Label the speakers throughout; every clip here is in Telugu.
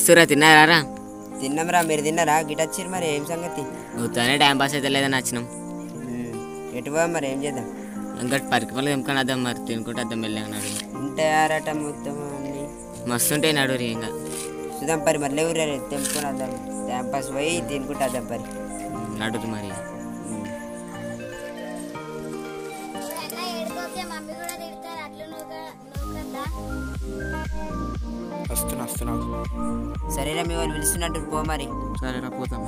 Speaker 1: చేస్తురా తిన్నారా
Speaker 2: తిన్నాంరా మీరు తిన్నారా గిట వచ్చిర్రు మరి ఏం సంగతి
Speaker 1: నువ్వుతోనే టైం పాస్ అయితే లేదని వచ్చినాం
Speaker 2: ఉమ్, ఎటు పోదాం మరి ఏం చేద్దాం
Speaker 1: ఇంకా పరికి పనులు తెంపుకొని వద్దాం మరి తినుకుంటే వద్దాం వెళ్ళాడు
Speaker 2: ఉంటాయారట మొత్తం అన్ని
Speaker 1: మస్తు ఉంటాయి నడురు ఇంకా
Speaker 2: చూద్దాం పరి మరి లేవు రే తెంపుకొని వద్దాం టైం పాస్ పోయి తినుకుంటూ వద్దాం పరి
Speaker 1: నడురు మరి
Speaker 2: ఉమ్.
Speaker 3: అన్న ఏడుకోకే మమ్మీ కూడా తిడతారు అట్లా నూక నూకద్దా
Speaker 4: వస్తున్నా వస్తున్నా
Speaker 2: సరేరా మీ వాళ్ళు పిలుస్తున్నట్టు పో మరి
Speaker 4: సరేరా పోతాం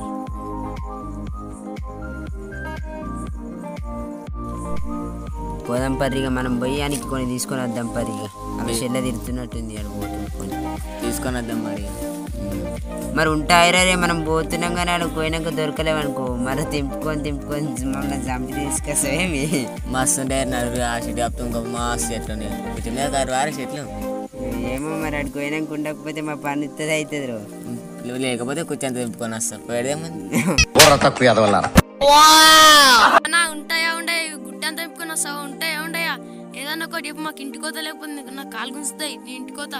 Speaker 2: పోదాం పరిగా మనం పోయి అనికి కొన్ని తీసుకొని వద్దాం పరిగా అవి చెల్ల తిరుగుతున్నట్టుంది అక్కడ పోతుంది కొన్ని
Speaker 1: తీసుకొని వద్దాం మరి
Speaker 2: మరి ఉంటాయిరా రే మనం పోతున్నాం కానీ అక్కడ పోయినాక దొరకలేమనుకో మరి తింపుకొని తింపుకొని మమ్మల్ని చంపి తీసుకొస్తావేమి
Speaker 1: మస్తు ఉంటాయి నడురు ఆ చెట్టు కప్పు ఇంకో మస్తు చెట్లు ఉన్నాయి వీటి మీద కరువారు చెట్లు
Speaker 2: ఏమో మరి అక్కడికి పోయినాక ఉండకపోతే మా పని ఇస్తుంది అవుతుంది రో
Speaker 1: నువ్వు లేకపోతే కూర్చొని తెంపుకొని వస్తావు పోయేదేమని
Speaker 5: అన్న ఉంటాయా ఉండయా గుడ్డ అంతా చెప్పుకొని వస్తావా ఉంటాయా ఉండయా ఏదన్నా ఒకటి చెప్పు మాకు ఇంటి కోత లేకపోతే నీకు నాకు కాలు గుంచుతాయి నీ ఇంటి కోత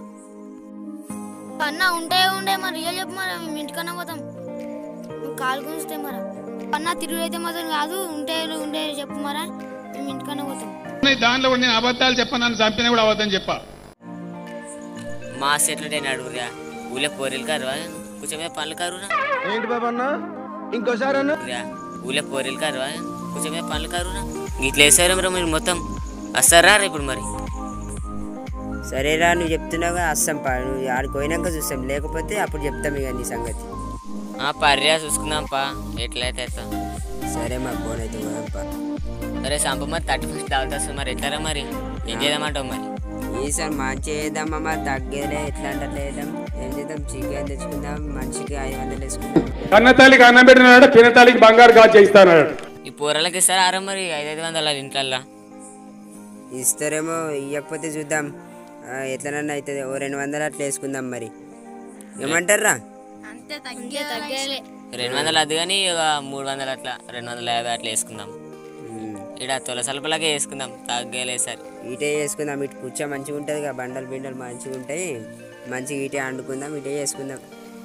Speaker 3: అన్న ఉంటే ఉండే మరి రియల్ చెప్పు మరి మేము ఇంటికన్నా పోతాం నువ్వు కాలు గుంజితే మరి అన్న తిరుగు అయితే మాత్రం కాదు ఉంటే ఉండే చెప్పు మరా మేము ఇంటికన్నా పోతాం
Speaker 6: దానిలో కూడా నేను అబద్ధాలు చెప్పాను చంపినా కూడా అబద్ధం చెప్పా
Speaker 1: మా చెట్లు ఉంటాయి నడురుగా ఊళ్ళో పోరీలు కరువా కూర్చోమే పనులు కరువురా
Speaker 4: ఏంటి బాబా అన్న ఇంకోసారి అన్న
Speaker 1: రా ఊళ్ళో పోరీలు కరువా కూర్చోమే పనులు కరువురా ఇట్లా వేసారు మరి మీరు మొత్తం వస్తారా రా ఇప్పుడు మరి
Speaker 2: సరేరా నువ్వు చెప్తున్నావు కదా వస్తాం పా నువ్వు ఆడికి పోయినాక చూస్తాం లేకపోతే అప్పుడు చెప్తాం ఇక నీ సంగతి
Speaker 1: ఆ పర్యా చూసుకుందాం పా ఎట్లయితే ఎట్లా.
Speaker 2: సరే మా ఫోన్ అయితే పోదాం పా
Speaker 1: సరే సంప మరి థర్టీ ఫస్ట్ దావత్ వస్తుంది మరి ఎట్లారా మరి ఏం చేద్దామంటావు మరి
Speaker 2: ఈసారి మంచి చేద్దామా మరి తగ్గేలే ఎట్లా అంటే అట్లా చేద్దాం ఏం చేద్దాం చికెన్ తెచ్చుకుందాం మనిషికి ఐదు వందలు వేసుకుందాం
Speaker 6: కన్న తల్లికి అన్నం పెట్టినాడు పిన తల్లికి బంగారు గాజు చేయిస్తాడు
Speaker 1: ఈ పూరలకి ఇస్తారా ఆరా మరి ఐదు ఐదు వందల ఇంట్లో
Speaker 2: ఇస్తారేమో ఇవ్వకపోతే చూద్దాం ఆ, ఎట్లనన్నా అవుతుంది ఓ రెండు వందలు అట్లా వేసుకుందాం మరి ఏమంటారా
Speaker 5: అంతే తగ్గే తగ్గేలే
Speaker 1: రెండు వందలు అది కానీ ఒక మూడు వందలు అట్లా రెండు వందల యాభై అట్లా వేసుకుందాం ఇక్కడ తులసలపలాగే వేసుకుందాం తగ్గలే సార్
Speaker 2: ఇటే చేసుకుందాం ఇటు కూర్చో మంచిగా ఉంటుంది కదా బండలు బిండలు మంచిగా ఉంటాయి మంచిగా ఇటే వండుకుందాం ఇటే చేసుకుందాం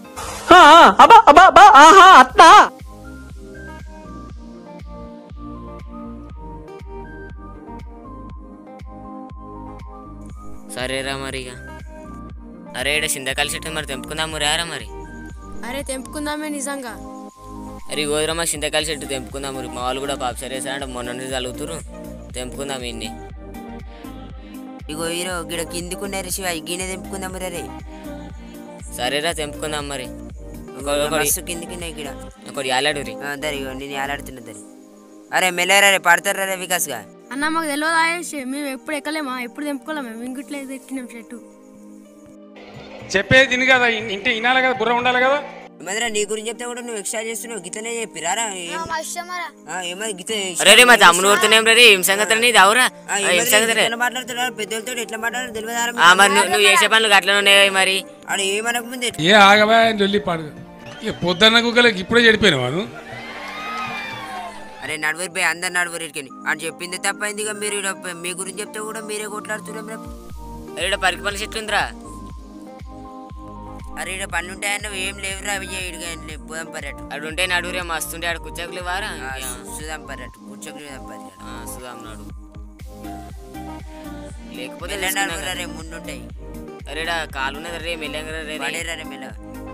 Speaker 1: సరేరా మరి ఇక అరే ఇక్కడ చింతకాయల చెట్టు మరి తెంపుకుందాము రారా మరి
Speaker 5: అరే తెంపుకుందామే నిజంగా
Speaker 1: అరే గోధురమ్మ చింతకాయల చెట్టు తెంపుకుందాం మరి మా వాళ్ళు కూడా పాప సరే సార్ అంటే మొన్న నుంచి తలుగుతురు తెంపుకుందాం ఇన్ని
Speaker 2: ఇగో హీరో గిడ కిందికున్నారు శివ గిన్నె తెంపుకుందాం రే
Speaker 1: సరేరా తెంపుకుందాం మరి ఒక- ఒకటి
Speaker 2: మస్తు కిందికున్నాయి గిడ
Speaker 1: ఒకటి యాలాడురి
Speaker 2: ఆ, దరి ఇగో నేను ఆలాడుతున్నా దరి అరే మెల్లరా రే పడతారా రే వికాస్గా
Speaker 5: అన్న మాకు తెలియదు ఆయేష్ మేము ఎప్పుడు ఎక్కలేమా ఎప్పుడు తెంపుకోలేము మేము ఇంకుట్లో ఎక్కినాం చెట్టు
Speaker 6: చెప్పేది తిని కదా ఇన్- ఇంటి వినాలి కదా బుర్ర ఉండాలి కదా
Speaker 2: ఏమదిరా నీ గురించి చెప్తే కూడా నువ్వు ఎక్స్ట్రా చేస్తున్నావు గితనే చెప్పిరారా ఏం-
Speaker 3: మా ఇష్టం మరా
Speaker 2: ఆ, ఏమది గిత
Speaker 1: అరే రే మా తమ్ముడు కొడుతున్నాం రే ఏం సంగతి రే ఇది అవురా
Speaker 2: ఆ,
Speaker 1: ఏం
Speaker 2: ఏమది
Speaker 1: సంగతి రే
Speaker 2: ఎట్లా మాట్లాడుతున్నారు పెద్దలతో ఎట్లా మాట్లాడారు తెలియదు
Speaker 1: ఆ, మరి నువ్వు నువ్వు చేసే పనులు అట్లనే ఉన్నాయి మరి
Speaker 2: ఆడ ఏమనక ముందే
Speaker 6: ఏ ఆగవా లొల్లి పాడు ఇక పొద్దున్న కుక్కలకి ఇప్పుడే చెడిపోయిన వాడు
Speaker 2: అరే నడువురి పోయి అందరు నడువురి ఇక్కడికి అని చెప్పింది తప్పైంది ఇక మీరు ఈడ మీ గురించి చెప్తే కూడా మీరే కొట్లాడుతున్నారు
Speaker 1: అరే ఈడ పరికి పనులు చెట్టు ఉందిరా
Speaker 2: అరే ఇక్కడ పనులు ఉంటాయన్న ఏం లేవురా అవి ఇడిగా పోదాం పర్యటు
Speaker 1: అటు ఉంటే నడువురే మస్తుంటే ఆడ కుచ్చకులు వారా
Speaker 2: చూదాం పర్యటు కూర్చోకి చూదాం పర్యటు
Speaker 1: ఆ, సుధాం నాడు లేకపోతే
Speaker 2: వెళ్ళండి
Speaker 1: తీసుకున్నాం
Speaker 2: నడువురా
Speaker 1: కదా.
Speaker 2: రే ముందుంటాయి
Speaker 1: అరే ఈడ కాలు ఉన్నది రే మెల్లంగా రే రే.
Speaker 2: పడేరా రే మెల్ల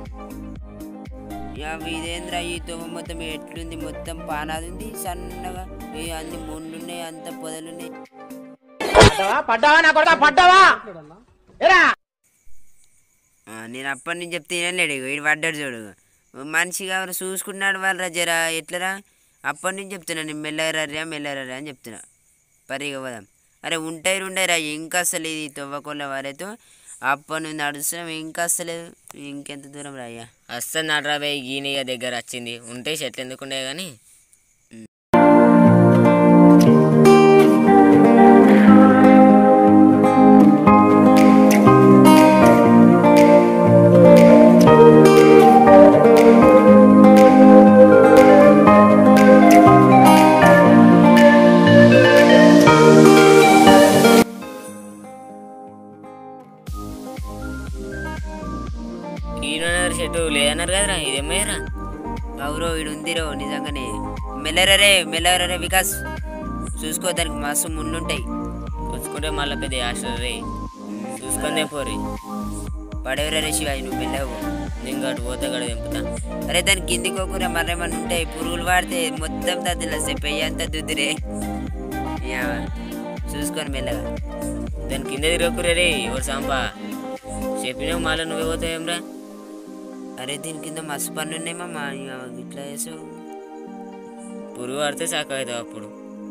Speaker 2: యా ఇదేంద్రా ఈ తొమ్మ మొత్తం ఎట్లుంది మొత్తం పానాది ఉంది సన్నగా ఈ అన్ని ముండున్నాయి అంత పొదలున్నాయి ఆ, నేను అప్పటి నుంచి చెప్తే వినలేడు ఇగో వీడు పడ్డాడు చూడు మనిషిగా చూసుకున్నాడు వాళ్ళరా జరా ఎట్లరా అప్పటి నుంచి చెప్తున్నా నేను మెల్లగరా మెల్లగరా అని చెప్తున్నా పరిగ పోదాం అరే ఉంటాయి ఉండేరా ఇంకా అసలు ఇది తవ్వకొల్ల వారైతే అప్పటి నుంచి నడుస్తున్నాం ఇంకా అసలేదు ఇంకెంత దూరం రా అయ్యా
Speaker 1: వస్తుంది నడరా బై గీనియ దగ్గర వచ్చింది ఉంటే చెట్లు ఎందుకుండే కానీ ఈయన షర్టు లేదన్నారు కదరా ఇదేమయ్యారా
Speaker 2: అవురో వీడు ఉందిరో నిజంగానే మెల్లరరే మెల్లరరే వికాస్ చూసుకో దానికి మస్తు ముళ్ళుంటాయి
Speaker 1: కూర్చుకుంటే మళ్ళీ పెద్ద యాస్టర్ రే చూసుకుందే పోరి
Speaker 2: పడేవరే శివాజీ నువ్వు మెల్లవు
Speaker 1: నేను అటు పోతే కూడా దింపుతా
Speaker 2: అరే దాని కిందికి పోకుండా మరేమన్నా ఉంటాయి పురుగులు వాడితే మొత్తం తద్దులు వస్తాయి పెయ్యి అంతా దుద్దురే యా, చూసుకొని మెల్లగా
Speaker 1: దాని కింద తిరగకురే రే ఎవరు సాంపా చెప్పినావు మళ్ళీ నువ్వే పోతావేమ్రా
Speaker 2: అరే దీని కింద మస్తు పనులు ఉన్నాయి మామ ఇక ఇట్లా చేసావు
Speaker 1: పురుగు పడితే సాక అవుతావు అప్పుడు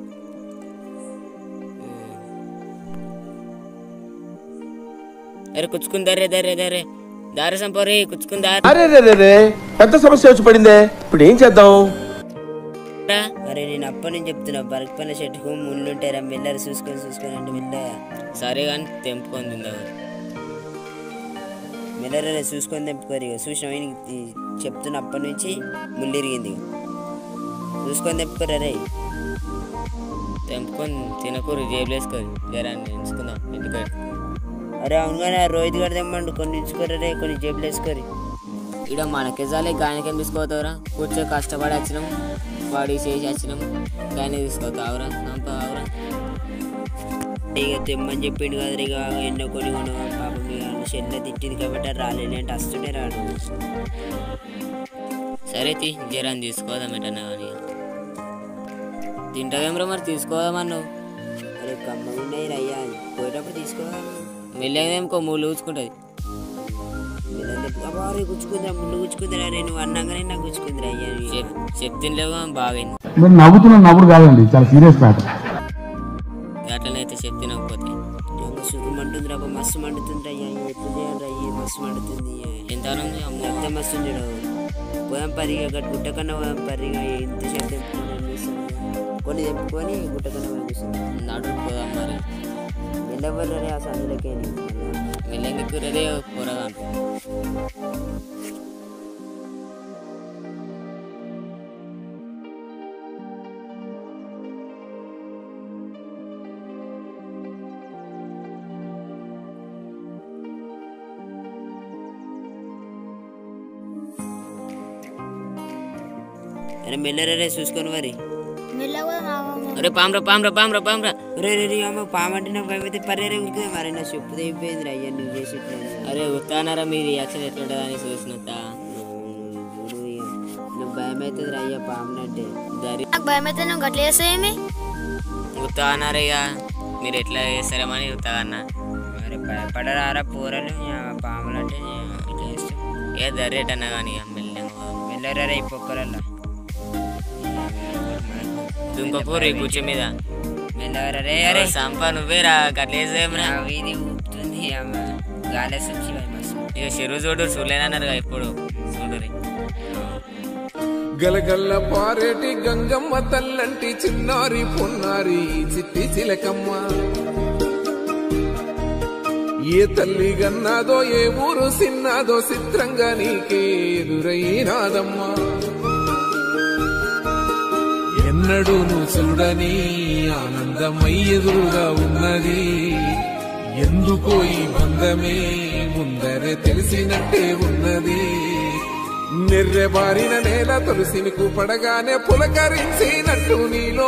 Speaker 1: అరే కుచ్చుకుని దర్రే దర్రే దర్రే దారి సంపరే కుచ్చుకుని దారి
Speaker 4: అరే రే రే రే పెద్ద సమస్య వచ్చి పడిందే ఇప్పుడు ఏం చేద్దాం
Speaker 1: రా.
Speaker 2: అరే నేను అప్పటి నుంచి చెప్తున్నా బరక పైన చెట్టుకు ముళ్ళు ఉంటాయి మెల్లరు చూసుకొని చూసుకొని అంటే మెల్ల
Speaker 1: సరే కానీ తెంపుకొని తిందావు
Speaker 2: మెల్లరే చూసుకొని తెంపుకోరు ఇక చూసిన ఈయనకి చెప్తున్న అప్పటి నుంచి ముళ్ళు ఇరిగింది ఇక. చూసుకొని తెంపుకోరు అరే
Speaker 1: తెంపుకొని తినకూరు జేబులు వేసుకోరు జరాన్ని ఎంచుకుందాం ఇంటికి
Speaker 2: అరే అవును కానీ ఆ రోహిత్ గారు తెమ్మండు కొన్ని ఉంచుకోరు రే కొన్ని జేబులు వేసుకోరు
Speaker 1: ఇక్కడ మనకే జాలే గాయనకేం తీసుకోతావురా కూర్చో కష్టపడి వచ్చినాం వాడి చేసి వచ్చినాం గాయనే తీసుకోతావురా సంప అవురా
Speaker 2: ఇక తెమ్మని చెప్పిండు కదా ఇక ఎన్నో కొన్ని కొను పాపం ఇక చెల్లె తిట్టింది కాబట్టి అది రాలేదు అంటే వస్తుండే రాడు
Speaker 1: సరే తీ జరాన్ని తీసుకోదాం ఎటన్నా కానీ తింటావేమ్రా మరి తీసుకోదామన్నావు
Speaker 2: అరే కమ్మగా ఉన్నాయి రయ్యా పోయేటప్పుడు తీసుకోవాలి
Speaker 1: మెల్లగా ఇంకో మూడు ఊచుకుంటుంది
Speaker 2: అరే గుచ్చుకుందిరా ముళ్ళు గుచ్చుకుందిరా రే నువ్వు అన్నాగానే నాకు గుచ్చుకుందిరా అయ్యా
Speaker 1: చెప్ చెప్తినలేవు బాగైంది
Speaker 7: మీరు నవ్వుతున్న నవ్వుడు కాదండి చాలా సీరియస్ మ్యాటర్
Speaker 1: అట్లనైతే చెప్తినకపోతే
Speaker 2: సుఖం మంటుందిరా అబ్బా మస్తు మండుతుందిరా అయ్యా ఎప్పుడు చేయాలి అయ్యి మస్తు మండుతుంది
Speaker 1: ఎంత ఉంది అమ్మ
Speaker 2: ఎంత మస్తు ఉంది పోదాం పరిగా గట్ గుట్ట కన్నా పోదాం పరిగా ఎంత షర్ట్ తెంపుకొని ఏం చేస్తాం ఇక? కొన్ని తెంపుకొని గుట్ట కన్నా పోయి కూర్చుందాం
Speaker 1: నడు పోదాం మరి
Speaker 2: వెళ్ళవరు రే ఆ సందులకే
Speaker 1: మెల్లెందుకు రెడీ పోరగా
Speaker 2: అరే మెల్లరే రే చూసుకొని మరి
Speaker 3: మెల్లగా
Speaker 1: అరే పామ్రా పామ్రా పామ్రా పామ్రా
Speaker 2: రే రే రే అమ్మ పామంటే నాకు భయమైతే పర్రే రే ఉరికే మరి నా చెప్పు తెగిపోయింది అయ్యా నువ్వు చేసి ఇట్లా.
Speaker 1: అరే ఉత్తానారా మీ రియాక్షన్ ఎట్లుంటుందని చూసినంత
Speaker 2: చూడు ఇక. నువ్వు భయం అవుతుంది అయ్యా పామునంటే
Speaker 1: దరి
Speaker 3: నాకు భయం అయితే నువ్వు గట్ల చేస్తాయేమి
Speaker 1: ఉత్తానారా ఇక మీరు ఎట్లా చేస్తారేమని ఉత్తా అన్న
Speaker 2: మరి భయపడరారా పోరలు ఇక పాములు అంటే ఇట్లా చేస్తాం
Speaker 1: ఏ దర్రి ఎటన్నా కానీ మెల్లెంగా పోదాం.
Speaker 2: మెల్లరా రే పొక్కరల్లా
Speaker 1: దుంకకూరి కూర్చో మీద
Speaker 2: మెల్లరా రే
Speaker 1: అరే
Speaker 2: అరే
Speaker 1: సంప నువ్వేరా గట్ల చేసేమ్రా
Speaker 2: నా వీధి ఊపుతుంది అమ్మ గాలి శివాయి మస్తు
Speaker 1: ఇక చెరువు చూడు చూడలేనన్నారు ఇప్పుడు చూడురి
Speaker 8: గలగల్ల పారేటి గంగమ్మ తల్లంటి చిన్నారి పొన్నారి చిట్టి చిలకమ్మ ఏ తల్లి గన్నాదో ఏ ఊరు సిన్నాదో చిత్రంగా నీకే ఎదురైనాదమ్మా ఎన్నడూ నువ్వు చూడని ఆనందమై ఎదురుగా ఉన్నది ఎందుకో ఈ బంధమే ముందరే తెలిసినట్టే ఉన్నది నిర్రెబారిన నేల తులసిని పడగానే పులకరించినట్టు నీలో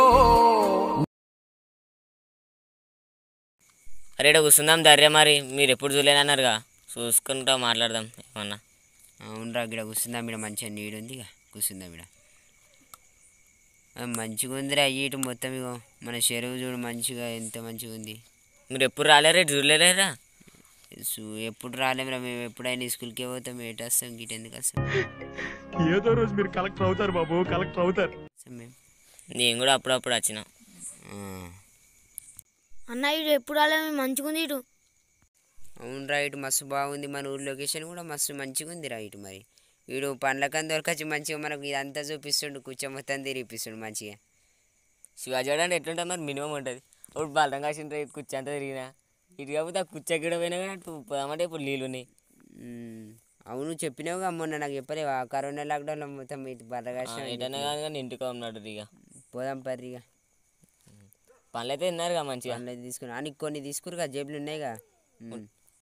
Speaker 1: అరే ఇక్కడ కూర్చుందాం దర్య మరి మీరు ఎప్పుడు చూడలేనన్నారుగా చూసుకుంటా మాట్లాడదాం ఏమన్నా
Speaker 2: అవునరా ఇక్కడ కూర్చుందాం ఇక్కడ మంచిగా నీడు ఉంది ఇక కూర్చుందాం ఇక్కడ ఆ, మంచిగా ఉందిరా అయ్యి ఇటు మొత్తం ఇగో మన చెరువు చూడు మంచిగా ఎంత మంచిగా ఉంది
Speaker 1: మీరు ఎప్పుడు రాలేరా ఇటు చూడలేరా
Speaker 2: సు ఎప్పుడు రాలేమురా మేము ఎప్పుడైనా స్కూల్కి పోతాం ఏట వస్తాం గిట ఎందుకు వస్తాం
Speaker 9: ఏదో రోజు మీరు కలెక్టర్ అవుతారు బాబు కలెక్టర్ అవుతారు
Speaker 2: వస్తాం మేము
Speaker 1: నేను కూడా అప్పుడప్పుడు వచ్చిన
Speaker 2: ఆ.
Speaker 3: అన్న ఇటు ఎప్పుడు రాలే మంచిగా ఉంది ఇటు
Speaker 2: అవునరా ఇటు మస్తు బాగుంది మన ఊరు లొకేషన్ కూడా మస్తు మంచిగా ఉందిరా ఇటు మరి వీడు పండ్లకని దొరకచ్చి మంచిగా మనకు ఇదంతా చూపిస్తుండు కూర్చో మొత్తం తిరిగిపిస్తుండు మంచిగా
Speaker 1: శివాజీ అంటే ఎట్లుంటుంది మరి మినిమం ఉంటుంది ఇప్పుడు బలరం కాసిన కుర్చీ అంతా తిరిగినా ఇటు కాకపోతే ఆ కుర్చీ ఎక్కడ పోయినా కానీ అటు పోదామంటే ఇప్పుడు నీళ్ళు ఉన్నాయి
Speaker 2: ఉమ్, అవును చెప్పినావుగా మొన్న నాకు చెప్పలేవా కరోనా లాక్డౌన్లో మొత్తం ఇటు బర్రగా
Speaker 1: ఎటన్నా కాదు కానీ ఇంటికి ఉన్నాడు ఇక
Speaker 2: పోదాం పర్రిగా
Speaker 1: పనులు అయితే తిన్నారుగా మంచిగా
Speaker 2: అందులో తీసుకుని అని కొన్ని తీసుకురుగా జేబులు ఉన్నాయిగా ఉమ్.